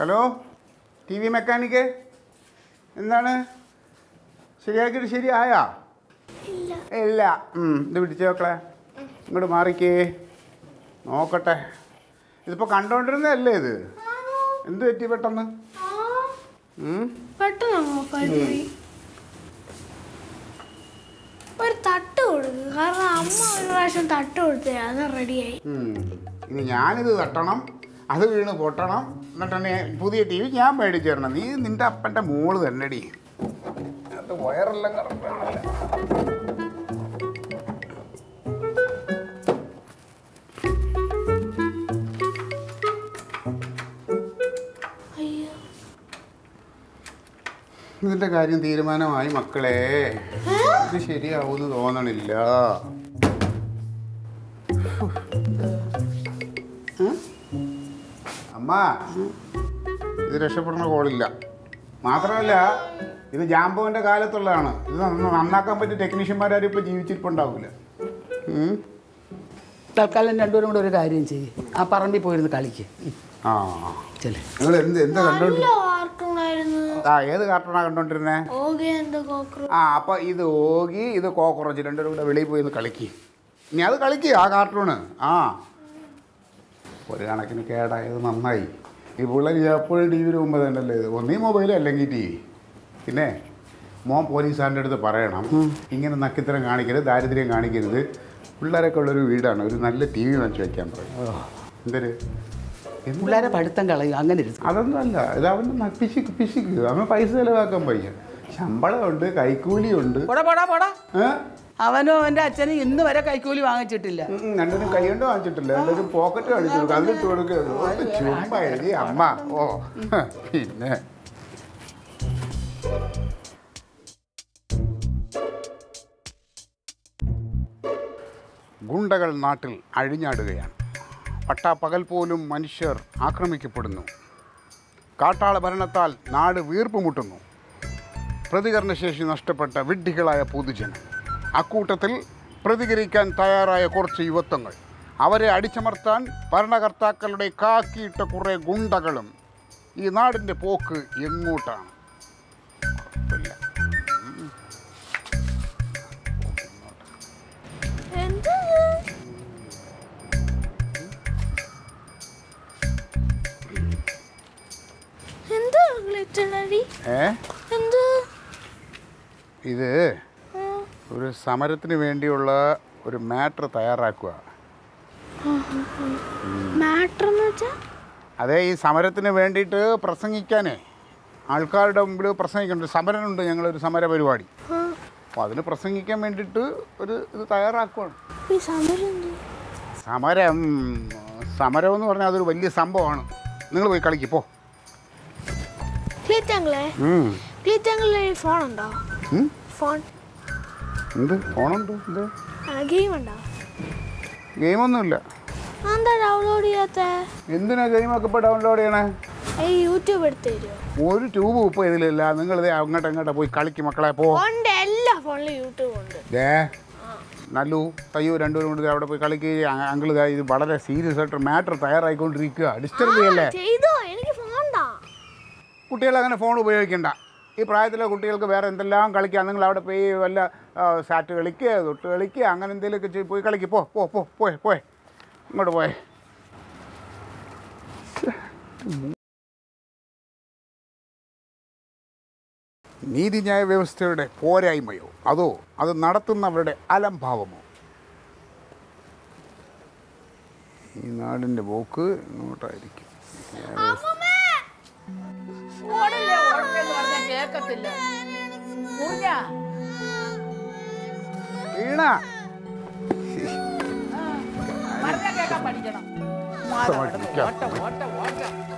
Hello T V mechanic എന്താണ് ശരിയാക്കിയിട്ട് ശരിയായാ ഇല്ല ഇല്ല ഉം, ഇത് പിടിച്ചു നോക്കളെ ഇങ്ങോട്ട് മാറിക്കേ നോക്കട്ടെ ഇതിപ്പോൾ കണ്ടോണ്ടിരുന്നതല്ലേ ഇത് എന്ത് പറ്റി പെട്ടെന്ന് ഉം? പെട്ടെന്ന് ഓഫായി പോയി ഒരു തട്ട് കൊടുക്ക് കാരണം അമ്മ ഒരു പ്രാവശ്യം തട്ട് കൊടുത്തേ അത് റെഡിയായി ഉം. ഇനി ഞാനിത് തട്ടണം അത് വീണ് പൊട്ടണം എന്നിട്ടെന്നെ പുതിയ ടി വി ഞാൻ മേടിച്ചു തരണം നീ നിന്റെ അപ്പൻ്റെ മോള് തന്നെടി അത് വയറെല്ലാം കറക്റ്റാണല്ലേ അയ്യോ ഇതിന്റെ കാര്യം തീരുമാനമായി മക്കളെ ഇത് ശരിയാവുമെന്ന് തോന്നണില്ല ഉം? അമ്മ ഇത് രക്ഷപ്പെടുന്ന കോളില്ല മാത്രമല്ല ഇത് ജാമ്പുവിന്റെ കാലത്തുള്ളതാണ് ഇത് നന്ന- നന്നാക്കാൻ പറ്റിയ ടെക്നീഷ്യന്മാരും ഇപ്പോൾ ജീവിച്ചിരിപ്പുണ്ടാവില്ല ഉം? തൽക്കാലം രണ്ടുപേരും കൂടെ ഒരു കാര്യം ചെയ്യും ആ പറമ്പിൽ പോയിരുന്ന് കളിക്ക് ആ ചെല്ലേ നിങ്ങൾ എന്ത് എന്താ കണ്ടോണ്ട് നല്ല കാർട്ടൂണായിരുന്നു ആ ഏത് കാർട്ടൂണാണ് കണ്ടോണ്ടിരുന്നേ ഓകെ എന്ത് കോക്രോ ആ അപ്പോൾ ഇത് ഓകി ഇത് കോക്രോച്ച് രണ്ടുപേരും കൂടെ വെളിയിൽ പോയി ഒന്ന് കളിക്ക് ഇനി അത് കളിക്കുക ആ കാർട്ടൂണ് ആ ഒരു കണക്കിന് കേടായത് നന്നായി ഈ പിള്ളേർ എപ്പോഴും ടി വിയിൽ മുമ്പ് തന്നെയല്ലേ ഇത് ഒന്നീ മൊബൈൽ അല്ലെങ്കിൽ ടി വി പിന്നെ മോൻ പോലീസുകാരൻ്റെ അടുത്ത് പറയണം ഇങ്ങനെ നക്കിത്തരം കാണിക്കരുത് ദാരിദ്ര്യം കാണിക്കരുത് പിള്ളേരൊക്കെ ഉള്ളൊരു വീടാണ് ഒരു നല്ല ടി വി വാങ്ങിച്ച് വയ്ക്കാൻ പറയും എന്തൊരു പിള്ളേരെ പഠിത്തം കളയും അങ്ങനെ ഇരുന്നു അതൊന്നും അല്ല ഇത് അവൻ്റെ ന- പിശുക്ക് പിശുക്ക് അവൻ പൈസ ചിലവാക്കാൻ പയ്യ ശമ്പളമുണ്ട് കൈക്കൂലിയുണ്ട് പോടാ പോടാ പോടാ ഏ? അവനും അവൻ്റെ അച്ഛനും ഇന്ന് വരെ കൈക്കൂലി വാങ്ങിച്ചിട്ടില്ല ഉം, ഉം, രണ്ടിനും കൈ കൊണ്ട് വാങ്ങിച്ചിട്ടില്ല എന്തെങ്കിലും പോക്കറ്റ് കാണിച്ചു കൊടുക്കും അതിലിട്ട് കൊടുക്കുകയുള്ളൂ ഒന്ന് ചുമ്മാ എഴുതി അമ്മ ഓ ഹ, പിന്നെ ഗുണ്ടകൾ നാട്ടിൽ അഴിഞ്ഞാടുകയാണ് പട്ടാപ്പകൽ പോലും മനുഷ്യർ ആക്രമിക്കപ്പെടുന്നു കാട്ടാള ഭരണത്താൽ നാട് വീർപ്പുമുട്ടുന്നു പ്രതികരണശേഷി നഷ്ടപ്പെട്ട വിഡ്ഢികളായ പൊതുജനം അക്കൂട്ടത്തിൽ പ്രതികരിക്കാൻ തയ്യാറായ കുറച്ച് യുവത്വങ്ങൾ അവരെ അടിച്ചമർത്താൻ ഭരണകർത്താക്കളുടെ കാക്കിയിട്ട കുറേ ഗുണ്ടകളും ഈ നാടിൻ്റെ പോക്ക് എങ്ങോട്ടാണ് ഉറപ്പില്ല. എന്ത് എന്ത് ഗ്ലിറ്ററി ഏ എന്ത് ഇത് ആ, ഒരു സമരത്തിന് വേണ്ടിയുള്ള ഒരു മാറ്റർ തയ്യാറാക്കുക മാറ്റർ എന്ന് വെച്ചാ അതേ ഈ സമരത്തിന് വേണ്ടിയിട്ട് പ്രസംഗിക്കാനേ ആൾക്കാരുടെ മുമ്പിൽ പ്രസംഗിക്കുന്നുണ്ട് സമരമുണ്ട് ഞങ്ങളൊരു സമര പരിപാടി ആ, അപ്പോൾ അതിന് പ്രസംഗിക്കാൻ വേണ്ടിയിട്ട് ഒരു ഇത് തയ്യാറാക്കുകയാണ് ഈ സമരം എന്ത് സമരം സമരം എന്ന് പറഞ്ഞാൽ അതൊരു വലിയ സംഭവമാണ് നിങ്ങൾ പോയി കളിക്ക് പോ ക്ലീറ്റാങ്കിളെ ഉം. ക്ലീറ്റാങ്കിളിൽ ഫോൺ ഉണ്ടോ ഉം? ഫോൺ എന്ത് ഫോണുണ്ട് എന്ത് ഗെയിം ഉണ്ടോ ഗെയിമൊന്നുമില്ല എന്താ ഡൗൺലോഡ് ചെയ്യാത്ത എന്തിനാ ഗെയിമൊക്കെ ഇപ്പോൾ ഡൗൺലോഡ് ചെയ്യണേ ഈ യൂട്യൂബ് എടുത്ത് തരുമോ ഒരു ട്യൂബ് ഇപ്പോൾ ഇതിലില്ല നിങ്ങളിത് അങ്ങോട്ട് അങ്ങോട്ട് പോയി കളിക്ക് മക്കളെ പോ ഉണ്ട് എല്ലാ ഫോണിലും യൂട്യൂബ് ഉണ്ട് ദേ നല്ലു തയ്യോ രണ്ടുപേരും കൂടി ദേ അവിടെ പോയി കളിക്കുക അങ്കിൾ ഇതാ ഇത് വളരെ സീരിയസ് ആയിട്ട് മാറ്റർ തയ്യാറായിക്കൊണ്ടിരിക്കുക ഡിസ്റ്റർബ് ചെയ്യല്ലേ ചെയ്തോ എനിക്ക് ഫോൺ താ കുട്ടികൾ അങ്ങനെ ഫോൺ ഉപയോഗിക്കണ്ട ഈ പ്രായത്തിലെ കുട്ടികൾക്ക് വേറെ എന്തെല്ലാം കളിക്കാം നിങ്ങൾ അവിടെ പോയി വല്ല ആ, സാറ്റ് കളിക്കുക തൊട്ട് കളിക്കുക അങ്ങനെ എന്തെങ്കിലുമൊക്കെ ചെയ്ത് പോയി കളിക്ക് പോ പോ പോ പോയെ പോയെ ഇങ്ങോട്ട് പോയെ നീതിന്യായ വ്യവസ്ഥയുടെ പോരായ്മയോ അതോ അത് നടത്തുന്നവരുടെ അലംഭാവമോ ഈ നാടിൻ്റെ പോക്ക് ഇങ്ങോട്ടായിരിക്കും കേക്കത്തില്ല വീണ കേൾക്കാൻ പഠിക്കണം പഠിക്കാം. ഓട്ട ഓട്ട ഓട്ട